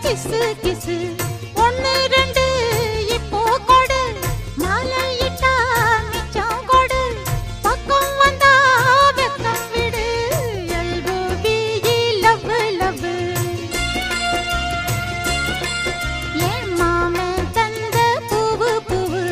கிசு கிசு ஒன்னு ரெண்டு இப்போ கொடு மாலையிட்டா மிச்சம் கொடு பக்கம் வந்தா வெக்கம் விடு எல்போபி லவ் லவ் என் மாமன் தந்த பூவு பூவு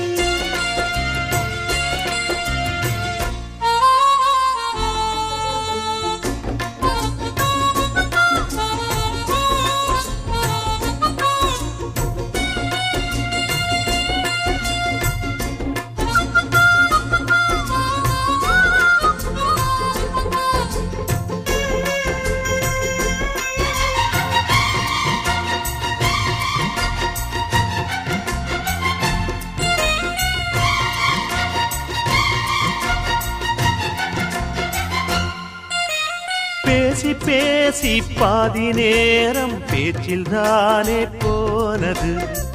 பேசி பேசி பாதி நேரம் பேச்சில் தானே போனது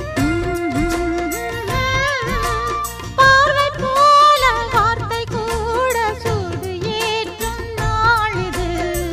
பார்வை போல வார்த்தை கூட சூடு ஏற்றும் நாளிது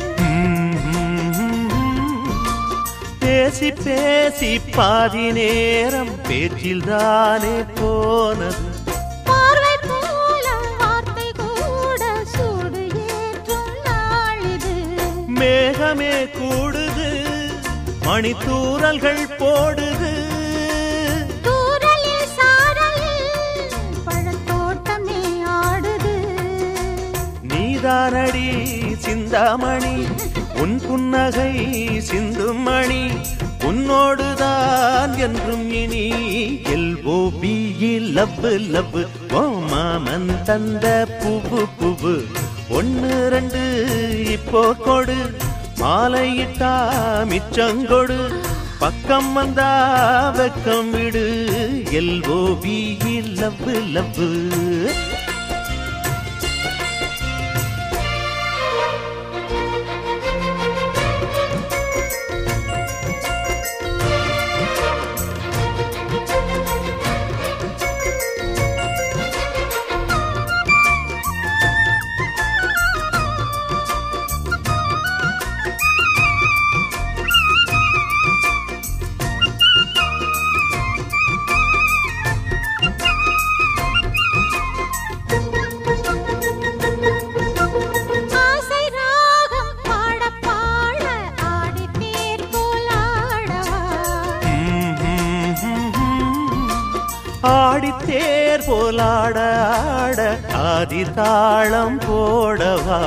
பேசி பேசி பாதி நேரம் பேச்சில் தானே போனது பார்வை போல வார்த்தை கூட சூடு ஏற்றும் நாளிது மேகமே கூடுது மணித்தூரல்கள் போடுது தூரலில் சாரலில் பழத்தோட்டமே ஆடுது நீதானடி சிந்தாமணி உன் புன்னகை சிந்தும் மணி உன்னோடுதான் என்றும் இனி எல்ஓபி லவ் லவ் ஓ மாமன் தந்த புவு புவு ஒன்னு ரெண்டு இப்போ கொடு மாலையிட்டா மிச்சங்கொடு பக்கம் வந்தா வெக்கம் விடு எல்ஓபி லவ் லவ் ஆசை ராகம் பாட பாட ஆடி தேர் போலாடவா ஆடித்தேர் போலாட ஆட ஆதி தாளம் போடவா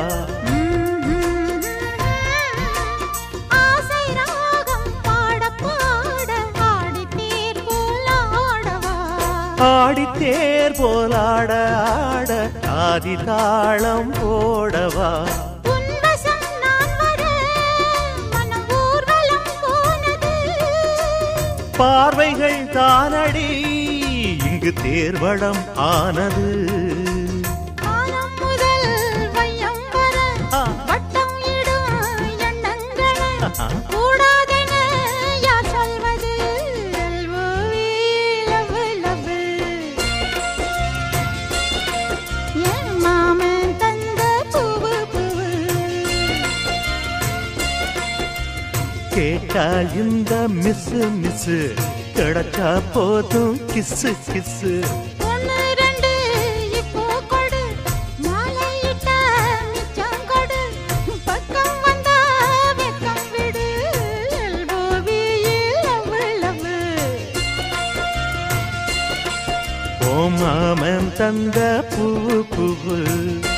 ஆசை ராகம் பாட பாட ஆடி தேர் போலாடவா ஆடித்தேர் போலாட ஆட ஆதி தாளம் போடவா உன்வசம் நான் வர மனம் ஊர்வலம் போனது பார்வைகள் தானடி இங்கு தேர்வடம் ஆனது காலம் முதல் வையம் வர ஆ. வட்டம் இடும் எண்ணங்களை கூடாதென யார் சொல்வது LOV, love, love. என் மாமன் தந்த பூவு பூவு கேட்டால் இந்த மிஸ் மிஸ் கிடைச்சா போதும் கிஸ்ஸு கிஸ்ஸு ஒன்னு ரெண்டு இப்போ கொடு மாலையிட்ட மிச்சம் கொடு பக்கம் வந்தா வெக்கம் விடு எல்போவி லவ் லவ் ஓ மாமன் தந்த பூவு பூவு